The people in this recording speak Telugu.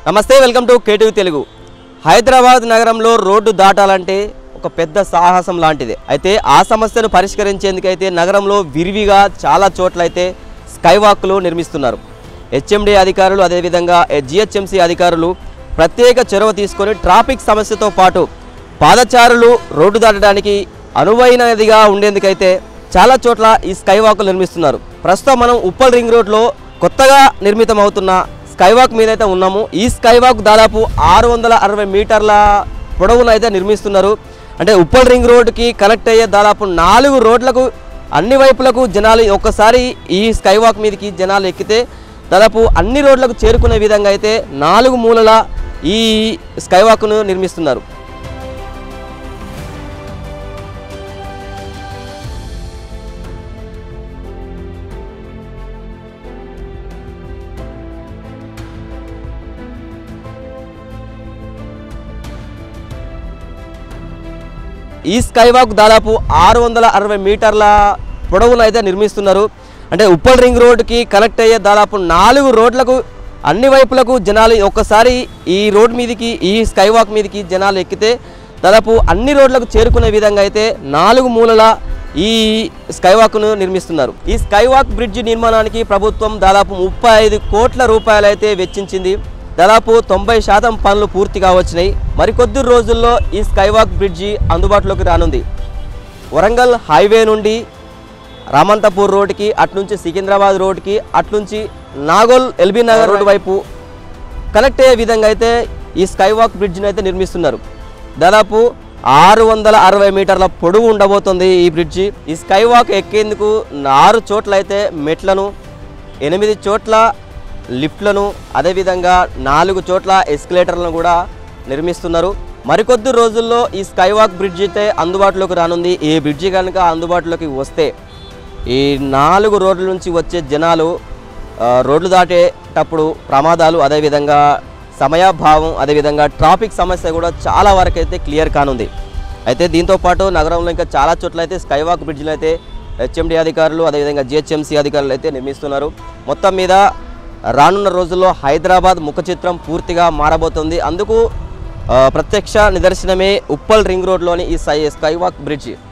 నమస్తే welcome to KTV Telugu Hyderabad నగరంలో రోడ్డు దాటాలంటే ఒక పెద్ద సాహసం లాంటిదే అయితే ఆ సమస్యను పరిష్కరించేందుకైతే నగరంలో విరివిగా చాలా చోట్లయితే స్కై వాక్లు నిర్మిస్తున్నారు హెచ్ఎండి అధికారులు అదేవిధంగా జిహెచ్ఎంసీ అధికారులు ప్రత్యేక చొరవ తీసుకొని ట్రాఫిక్ సమస్యతో పాటు పాదచారులు రోడ్డు దాటడానికి అనువైనదిగా ఉండేందుకైతే చాలా చోట్ల ఈ స్కై వాక్లు నిర్మిస్తున్నారు ప్రస్తుతం మనం ఉప్పల్ రింగ్ రోడ్లో కొత్తగా నిర్మితం అవుతున్న స్కై వాక్ మీద అయితే ఉన్నాము ఈ స్కై వాక్ దాదాపు ఆరు వందల అరవై మీటర్ల పొడవును అయితే నిర్మిస్తున్నారు అంటే ఉప్పల్ రింగ్ రోడ్డుకి కనెక్ట్ అయ్యే దాదాపు నాలుగు రోడ్లకు అన్ని వైపులకు జనాలు ఒక్కసారి ఈ స్కై వాక్ మీదకి జనాలు ఎక్కితే దాదాపు అన్ని రోడ్లకు చేరుకునే విధంగా అయితే నాలుగు మూలల ఈ స్కై వాక్ను నిర్మిస్తున్నారు ఈ స్కై వాక్ దాదాపు ఆరు వందల అరవై మీటర్ల పొడవును అయితే నిర్మిస్తున్నారు అంటే ఉప్పల్ రింగ్ రోడ్డుకి కనెక్ట్ అయ్యే దాదాపు నాలుగు రోడ్లకు అన్ని వైపులకు జనాలు ఒక్కసారి ఈ రోడ్ మీదకి ఈ స్కై వాక్ మీదకి జనాలు ఎక్కితే దాదాపు అన్ని రోడ్లకు చేరుకునే విధంగా అయితే నాలుగు మూలల ఈ స్కై వాక్ను నిర్మిస్తున్నారు ఈ స్కై వాక్ బ్రిడ్జ్ నిర్మాణానికి ప్రభుత్వం దాదాపు ముప్పై ఐదు కోట్ల రూపాయలు అయితే వెచ్చించింది దాదాపు తొంభై శాతం పనులు పూర్తిగా వచ్చినాయి మరికొద్ది రోజుల్లో ఈ స్కైవాక్ బ్రిడ్జి అందుబాటులోకి రానుంది వరంగల్ హైవే నుండి రామంతపూర్ రోడ్డుకి అట్నుంచి సికింద్రాబాద్ రోడ్డుకి అట్నుంచి నాగోల్ ఎల్బీ నగర్ రోడ్డు వైపు కనెక్ట్ అయ్యే విధంగా అయితే ఈ స్కైవాక్ బ్రిడ్జ్ని అయితే నిర్మిస్తున్నారు దాదాపు ఆరు వందల అరవై మీటర్ల పొడవు ఉండబోతుంది ఈ బ్రిడ్జి ఈ స్కైవాక్ ఎక్కేందుకు ఆరు చోట్ల అయితే మెట్లను ఎనిమిది చోట్ల లిఫ్ట్లను అదేవిధంగా నాలుగు చోట్ల ఎస్కలేటర్లను కూడా నిర్మిస్తున్నారు మరికొద్ది రోజుల్లో ఈ స్కైవాక్ బ్రిడ్జ్ అయితే అందుబాటులోకి రానుంది ఈ బ్రిడ్జి కనుక అందుబాటులోకి వస్తే ఈ నాలుగు రోడ్ల నుంచి వచ్చే జనాలు ఆ, రోడ్లు దాటేటప్పుడు ప్రమాదాలు అదేవిధంగా సమయాభావం అదేవిధంగా ట్రాఫిక్ సమస్య కూడా చాలా వరకు అయితే క్లియర్ కానుంది అయితే దీంతో పాటు నగరంలో ఇంకా చాలా చోట్ల అయితే స్కైవాక్ బ్రిడ్జ్లు అయితే హెచ్ఎండి అధికారులు అదేవిధంగా జిహెచ్ఎంసీ అధికారులు అయితే నిర్మిస్తున్నారు మొత్తం మీద రానున్న రోజుల్లో హైదరాబాద్ ముఖ చిత్రం పూర్తిగా మారబోతుంది అందుకు ఆ, ప్రత్యక్ష నిదర్శనమే ఉప్పల్ రింగ్ రోడ్లోని ఈ స్కై స్కైవాక్ బ్రిడ్జ్